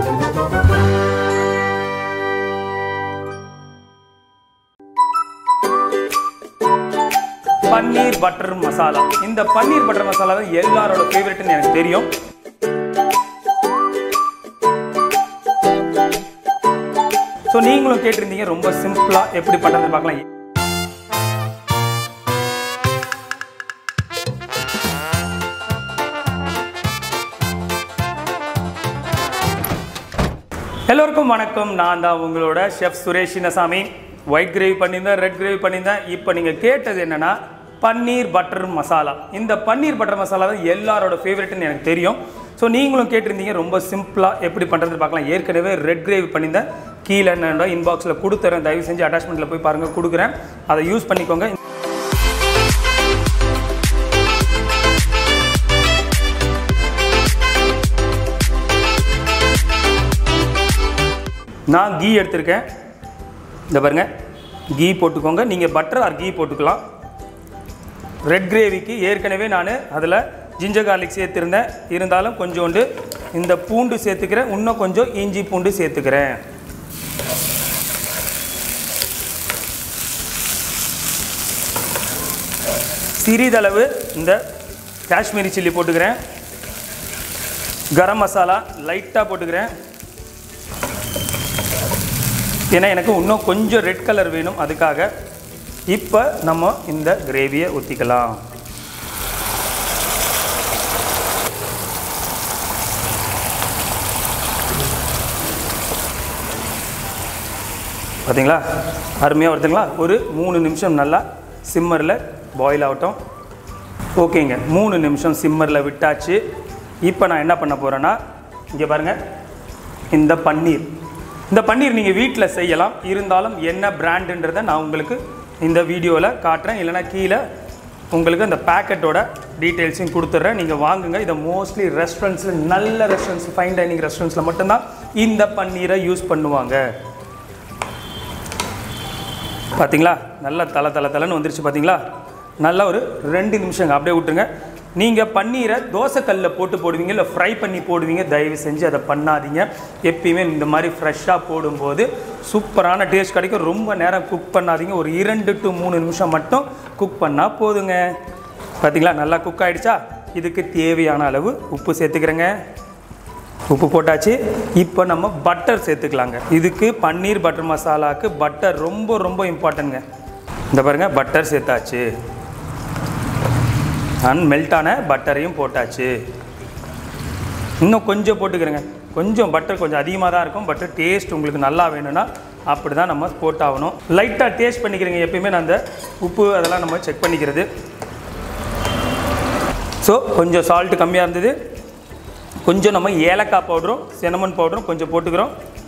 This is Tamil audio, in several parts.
பன்னீர் பட்டர் மசாலா இந்த பன்னீர் பட்டர் மசாலா தான் எல்லாரோட ஃபேவரட்னு எனக்கு தெரியும் ஸோ நீங்களும் கேட்டிருந்தீங்க ரொம்ப சிம்பிளாக எப்படி பண்ணுறது பார்க்கலாம் எல்லோருக்கும் வணக்கம் நான் தான் உங்களோட chef Suresh Chinnasamy white gravy பண்ணியிருந்தேன் ரெட் கிரேவி பண்ணியிருந்தேன் இப்போ நீங்கள் கேட்டது என்னென்னா பன்னீர் பட்டர் மசாலா இந்த பன்னீர் பட்டர் மசாலா தான் எல்லாரோட ஃபேவரட்னு எனக்கு தெரியும் ஸோ நீங்களும் கேட்டிருந்தீங்க ரொம்ப சிம்பிளாக எப்படி பண்ணுறது பார்க்கலாம் ஏற்கனவே ரெட் கிரேவி பண்ணியிருந்தேன் கீழே என்னோட இன்பாக்ஸில் கொடுத்துறேன் தயவு செஞ்சு அட்டாச்மெண்ட்டில் போய் பாருங்கள் கொடுக்குறேன் அதை யூஸ் பண்ணிக்கோங்க நான் கீ எடுத்திருக்கேன் இந்த பாருங்க கீ போட்டுக்கோங்க நீங்கள் பட்டர் ஆர் கீ போட்டுக்கலாம் ரெட் கிரேவிக்கு ஏற்கனவே நான் அதில் ஜிஞ்சர் கார்லிக் சேர்த்துருந்தேன் இருந்தாலும் கொஞ்சோண்டு இந்த பூண்டு சேர்த்துக்கிறேன் இன்னும் கொஞ்சம் இஞ்சி பூண்டு சேர்த்துக்கிறேன் சிறிதளவு இந்த காஷ்மீரி சில்லி போட்டுக்கிறேன் கரம் மசாலா லைட்டாக போட்டுக்கிறேன் ஏன்னா எனக்கு இன்னும் கொஞ்சம் ரெட் கலர் வேணும் அதுக்காக இப்போ நம்ம இந்த கிரேவியை ஊற்றிக்கலாம் பார்த்தீங்களா அருமையாக வருதுங்களா ஒரு மூணு நிமிஷம் நல்லா சிம்மரில் பாயில் ஆகட்டும் ஓகேங்க மூணு நிமிஷம் சிம்மரில் விட்டாச்சு இப்போ நான் என்ன பண்ண போகிறேன்னா இங்கே பாருங்கள் இந்த பன்னீர் இந்த பன்னீர் நீங்கள் வீட்டில் செய்யலாம் இருந்தாலும் என்ன பிராண்டுன்றதை நான் உங்களுக்கு இந்த வீடியோவில் காட்டுறேன் இல்லைனா கீழே உங்களுக்கு அந்த பேக்கெட்டோட டீட்டெயில்ஸையும் கொடுத்துட்றேன் நீங்கள் வாங்குங்க இதை மோஸ்ட்லி ரெஸ்டாரண்ட்ஸில் நல்ல ரெஸ்டாரண்ட்ஸ் ஃபைன் டைனிங் ரெஸ்டாரண்ட்ஸில் மட்டும்தான் இந்த பன்னீரை யூஸ் பண்ணுவாங்க பார்த்தீங்களா நல்லா தலை தலை தலைன்னு வந்துருச்சு பார்த்தீங்களா நல்லா ஒரு ரெண்டு நிமிஷங்க அப்படியே விட்டுருங்க நீங்கள் பன்னீரை தோசைக்கல்லில் போட்டு போடுவீங்க இல்லை ஃப்ரை பண்ணி போடுவீங்க தயவு செஞ்சு அதை பண்ணாதீங்க எப்பயுமே இந்த மாதிரி ஃப்ரெஷ்ஷாக போடும்போது சூப்பரான டேஸ்ட் கிடைக்கும் ரொம்ப நேரம் குக் பண்ணாதீங்க ஒரு இரண்டு டு மூணு நிமிஷம் மட்டும் குக் பண்ணால் போதுங்க பார்த்தீங்களா நல்லா குக் ஆகிடுச்சா இதுக்கு தேவையான அளவு உப்பு சேர்த்துக்கிறேங்க உப்பு போட்டாச்சு இப்போ நம்ம பட்டர் சேர்த்துக்கலாங்க இதுக்கு பன்னீர் பட்டர் மசாலாவுக்கு பட்டர் ரொம்ப ரொம்ப இம்பார்ட்டன்ட்ங்க இந்த பாருங்க பட்டர் சேர்த்தாச்சு அண்ட் மெல்ட்டான பட்டரையும் போட்டாச்சு இன்னும் கொஞ்சம் போட்டுக்கிறேங்க கொஞ்சம் பட்டர் கொஞ்சம் அதிகமாக தான் இருக்கும் பட்டர் டேஸ்ட் உங்களுக்கு நல்லா வேணும்னா அப்படி தான் நம்ம போட்டாகணும் லைட்டாக டேஸ்ட் பண்ணிக்கிறேங்க எப்பயுமே நான் அந்த உப்பு அதெல்லாம் நம்ம செக் பண்ணிக்கிறது ஸோ கொஞ்சம் சால்ட்டு கம்மியாக இருந்தது கொஞ்சம் நம்ம ஏலக்காய் பவுடரும் சினமன் பவுடரும் கொஞ்சம் போட்டுக்கிறோம்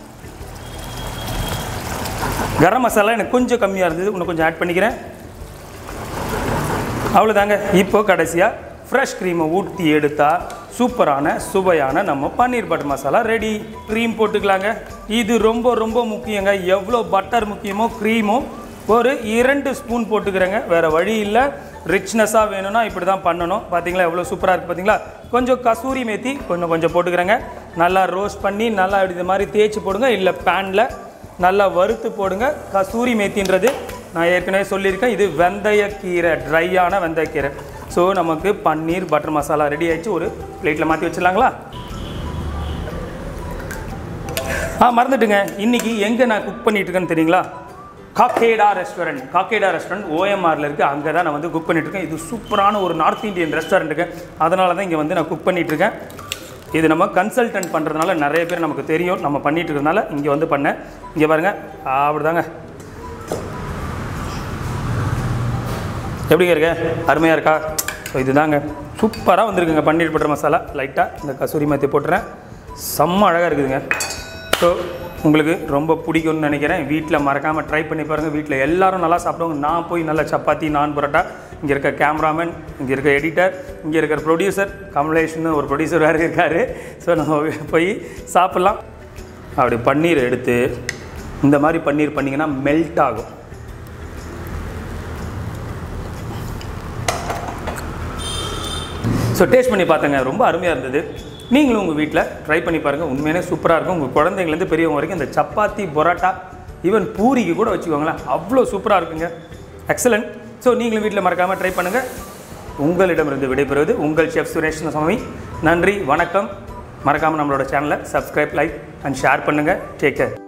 கரம் மசாலா எனக்கு கொஞ்சம் கம்மியாக இருந்தது இன்னும் கொஞ்சம் ஆட் பண்ணிக்கிறேன் அவ்வளோதாங்க இப்போ கடைசியாக ஃப்ரெஷ் க்ரீமை ஊற்றி எடுத்தால் சூப்பரான சுவையான நம்ம paneer butter masala ready cream போட்டுக்கலாங்க இது ரொம்ப ரொம்ப முக்கியங்க எவ்வளோ பட்டர் முக்கியமோ க்ரீமும் ஒரு இரண்டு ஸ்பூன் போட்டுக்கிறேங்க வேறு வழி இல்லை ரிச்னஸாக வேணும்னா இப்படி தான் பண்ணணும் பார்த்தீங்களா எவ்வளோ சூப்பராக இருக்குது பார்த்தீங்களா கொஞ்சம் கசூரி மேத்தி கொஞ்சம் கொஞ்சம் போட்டுக்கிறேங்க நல்லா ரோஸ்ட் பண்ணி நல்லா இப்படி இது மாதிரி தேய்ச்சி போடுங்க இல்லை பேனில் நல்லா வறுத்து போடுங்க கசூரி மேத்தின்றது நான் ஏற்கனவே சொல்லியிருக்கேன் இது வெந்தயக்கீரை ட்ரையான வெந்தயக்கீரை ஸோ நமக்கு பன்னீர் பட்டர் மசாலா ரெடி ஆயிடுச்சு ஒரு பிளேட்டில் மாற்றி வச்சிடலாங்களா ஆ மறந்துட்டுங்க இன்னைக்கு எங்கே நான் குக் பண்ணிட்டு இருக்கேன்னு தெரியுங்களா காக்கேடா ரெஸ்டாரண்ட் காக்கேடா ரெஸ்டாரண்ட் ஓஎம்ஆரில் இருக்குது அங்கே தான் நான் வந்து குக் பண்ணிட்டு இருக்கேன் இது சூப்பரான ஒரு நார்த் இந்தியன் ரெஸ்டாரண்ட்டுக்கு அதனால தான் இங்கே வந்து நான் குக் பண்ணிட்டு இருக்கேன் இது நம்ம கன்சல்டன்ட் பண்ணுறதுனால நிறைய பேர் நமக்கு தெரியும் நம்ம பண்ணிட்டு இருக்கிறதுனால இங்கே வந்து பண்ணேன் இங்கே பாருங்க அப்படிதாங்க எப்படிங்க இருக்க அருமையாக இருக்கா ஸோ இதுதாங்க சூப்பராக வந்திருக்குங்க பன்னீர் பட்டர் மசாலா லைட்டாக இந்த கசூரி மேத்தி போட்டுறேன் செம்ம அழகாக இருக்குதுங்க ஸோ உங்களுக்கு ரொம்ப பிடிக்கும்னு நினைக்கிறேன் வீட்டில் மறக்காமல் ட்ரை பண்ணி பாருங்கள் வீட்டில் எல்லாரும் நல்லா சாப்பிடுவாங்க நான் போய் நல்லா சப்பாத்தி நான் பரோட்டா இங்கே இருக்க கேமராமேன் இங்கே இருக்க எடிட்டர் இங்கே இருக்கிற ப்ரொடியூசர் கமலேஷ்னு ஒரு ப்ரொடியூசர் வேறு இருக்கார் ஸோ நம்ம போய் சாப்பிட்லாம் அப்படி பன்னீர் எடுத்து இந்த மாதிரி பன்னீர் பண்ணிங்கன்னா மெல்ட் ஆகும் ஸோ டேஸ்ட் பண்ணி பார்த்தேங்க ரொம்ப அருமையாக இருந்தது நீங்களும் உங்கள் வீட்டில் ட்ரை பண்ணி பாருங்கள் உண்மையிலே சூப்பராக இருக்கும் உங்கள் குழந்தைங்கலேருந்து பெரியவங்க வரைக்கும் இந்த சப்பாத்தி பரோட்டா ஈவன் பூரிக்கு கூட வச்சுக்கோங்களேன் அவ்வளோ சூப்பராக இருக்குங்க எக்ஸலண்ட் ஸோ நீங்களும் வீட்டில் மறக்காமல் ட்ரை பண்ணுங்கள் உங்களிடமிருந்து விடைபெறுவது உங்கள் செஃப் சுரேஷ் சுவாமி நன்றி வணக்கம் மறக்காமல் நம்மளோட சேனலை சப்ஸ்கிரைப் லைக் அண்ட் ஷேர் பண்ணுங்கள் டேக் கேர்